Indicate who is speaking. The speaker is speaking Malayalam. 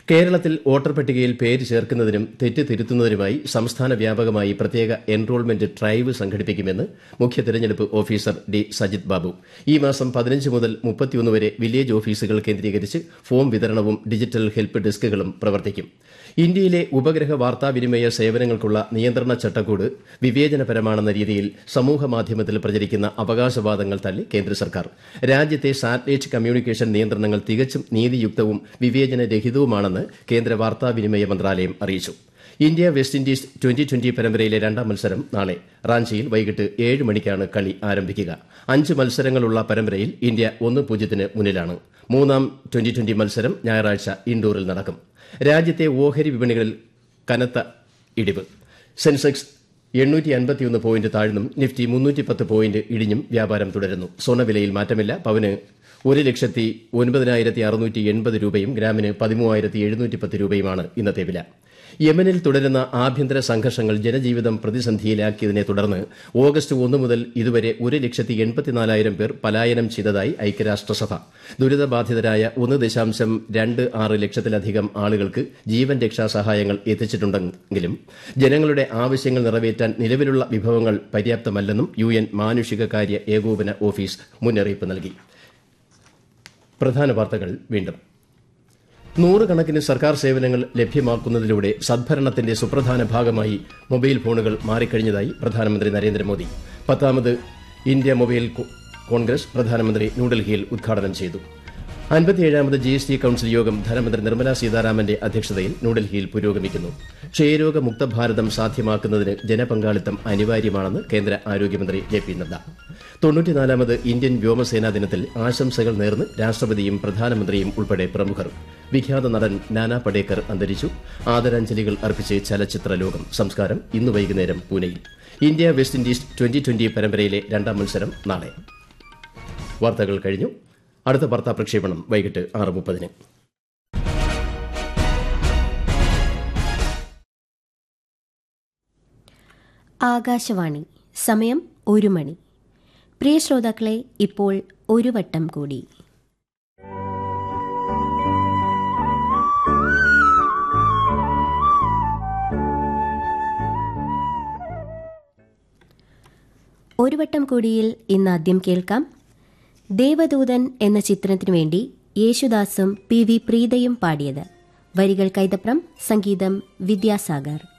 Speaker 1: കേരളത്തിൽ വോട്ടർ പട്ടികയിൽ പേര് ചേർക്കുന്നതിനും തെറ്റ് തിരുത്തുന്നതിനുമായി സംസ്ഥാന വ്യാപകമായി പ്രത്യേക എൻറോൾമെന്റ് ഡ്രൈവ് സംഘടിപ്പിക്കുമെന്ന് മുഖ്യ തെരഞ്ഞെടുപ്പ് ഓഫീസർ ഡി സജിത് ബാബു ഈ മാസം പതിനഞ്ച് മുതൽ മുപ്പത്തിയൊന്ന് വരെ വില്ലേജ് ഓഫീസുകൾ കേന്ദ്രീകരിച്ച് ഫോം വിതരണവും ഡിജിറ്റൽ ഹെൽപ്പ് ഡെസ്കുകളും പ്രവർത്തിക്കും ഇന്ത്യയിലെ ഉപഗ്രഹ വാർത്താവിനിമയ സേവനങ്ങൾക്കുള്ള നിയന്ത്രണ ചട്ടക്കൂട് വിവേചനപരമാണെന്ന രീതിയിൽ സമൂഹമാധ്യമത്തിൽ പ്രചരിക്കുന്ന അവകാശവാദങ്ങൾ തള്ളി കേന്ദ്ര സർക്കാർ രാജ്യത്തെ സാറ്റലൈറ്റ് കമ്മ്യൂണിക്കേഷൻ നിയന്ത്രണങ്ങൾ തികച്ചും നീതിയുക്തവും വിവേചനരഹിതവുമാണെന്ന് കേന്ദ്ര വാർത്താവിനിമയ മന്ത്രാലയം അറിയിച്ചു India West Indies twenty twenty പരമ്പരയിലെ രണ്ടാം മത്സരം നാളെ റാഞ്ചിയിൽ വൈകിട്ട് ഏഴ് മണിക്കാണ് കളി ആരംഭിക്കുക അഞ്ച് മത്സരങ്ങളുള്ള പരമ്പരയിൽ ഇന്ത്യ ഒന്ന് പൂജ്യത്തിന് മുന്നിലാണ് മൂന്നാം ട്വന്റി ട്വന്റി മത്സരം ഞായറാഴ്ച ഇൻഡോറിൽ നടക്കും രാജ്യത്തെ ഓഹരി വിപണികളിൽ കനത്ത ഇടിവ് സെൻസെക്സ് എണ്ണൂറ്റി അൻപത്തിയൊന്ന് പോയിന്റ് താഴ്ന്നും നിഫ്റ്റി മുന്നൂറ്റി പത്ത് പോയിന്റ് ഇടിഞ്ഞും വ്യാപാരം തുടരുന്നു സ്വർണ്ണവിലയിൽ മാറ്റമില്ല പവന് ഒരു ലക്ഷത്തി ഒൻപതിനായിരത്തി അറുന്നൂറ്റി എൺപത് രൂപയും ഗ്രാമിന് പതിമൂവായിരത്തി എഴുന്നൂറ്റി പത്ത് രൂപയുമാണ് ഇന്നത്തെ വില യമനിൽ തുടരുന്ന ആഭ്യന്തര സംഘർഷങ്ങൾ ജനജീവിതം പ്രതിസന്ധിയിലാക്കിയതിനെ തുടർന്ന് ഓഗസ്റ്റ് ഒന്ന് മുതൽ ഇതുവരെ ഒരു ലക്ഷത്തി എൺപത്തിനാലായിരം പേർ പലായനം ചെയ്തതായി ഐക്യരാഷ്ട്രസഭ ദുരിതബാധിതരായ ഒന്ന് ദശാംശം രണ്ട് ആറ് ലക്ഷത്തിലധികം ആളുകൾക്ക് ജീവൻ രക്ഷാ സഹായങ്ങൾ എത്തിച്ചിട്ടുണ്ടെങ്കിലും ജനങ്ങളുടെ ആവശ്യങ്ങൾ നിറവേറ്റാൻ നിലവിലുള്ള വിഭവങ്ങൾ പര്യാപ്തമല്ലെന്നും യു എൻ മാനുഷിക കാര്യ ഏകോപന ഓഫീസ് മുന്നറിയിപ്പ് നൽകി പ്രധാന വാർത്തകൾ വീണ്ടും നൂറുകണക്കിന് സർക്കാർ സേവനങ്ങൾ ലഭ്യമാക്കുന്നതിലൂടെ സദ്ഭരണത്തിന്റെ സുപ്രധാന ഭാഗമായി മൊബൈൽ ഫോണുകൾ മാറിക്കഴിഞ്ഞതായി പ്രധാനമന്ത്രി നരേന്ദ്രമോദി പത്താമത് ഇന്ത്യ മൊബൈൽ കോൺഗ്രസ് പ്രധാനമന്ത്രി ന്യൂഡൽഹിയിൽ ഉദ്ഘാടനം ചെയ്തു അൻപത്തിയേഴാമത് ജി എസ് ടി കൌൺസിൽ യോഗം ധനമന്ത്രി നിർമ്മല സീതാരാമന്റെ അധ്യക്ഷതയിൽ ന്യൂഡൽഹിയിൽ പുരോഗമിക്കുന്നു ക്ഷയരോഗ മുക്ത ഭാരതം സാധ്യമാക്കുന്നതിന് ജനപങ്കാളിത്തം അനിവാര്യമാണെന്ന് കേന്ദ്ര ആരോഗ്യമന്ത്രി ജെ പി നദ്ദ തൊണ്ണൂറ്റിനാലാമത് ഇന്ത്യൻ വ്യോമസേനാ ദിനത്തിൽ ആശംസകൾ നേർന്ന് രാഷ്ട്രപതിയും പ്രധാനമന്ത്രിയും ഉൾപ്പെടെ പ്രമുഖർ വിഖ്യാത നടൻ നാനാ പടേക്കർ അന്തരിച്ചു ആദരാഞ്ജലികൾ അർപ്പിച്ച് ചലച്ചിത്ര ലോകം സംസ്കാരം ഇന്ന് വൈകുന്നേരം പൂനെയിൽ India West Indies twenty twenty പരമ്പരയിലെ രണ്ടാം മത്സരം നാളെ വാർത്തകൾ കഴിഞ്ഞു അടുത്ത വാർത്താ പ്രക്ഷേപണം വൈകിട്ട് ആറ് മുപ്പതിന്
Speaker 2: ആകാശവാണി സമയം ഒരു മണി പ്രിയ ശ്രോതാക്കളെ ഇപ്പോൾ ഒരു വട്ടം കൂടി ഒരു വട്ടം കൂടിയിൽ ഇന്ന് ആദ്യം കേൾക്കാം ദേവദൂതൻ എന്ന ചിത്രത്തിനു വേണ്ടി യേശുദാസും പി വി പ്രീതയും പാടിയത് വരികൾ കൈതപ്രം സംഗീതം വിദ്യാസാഗർ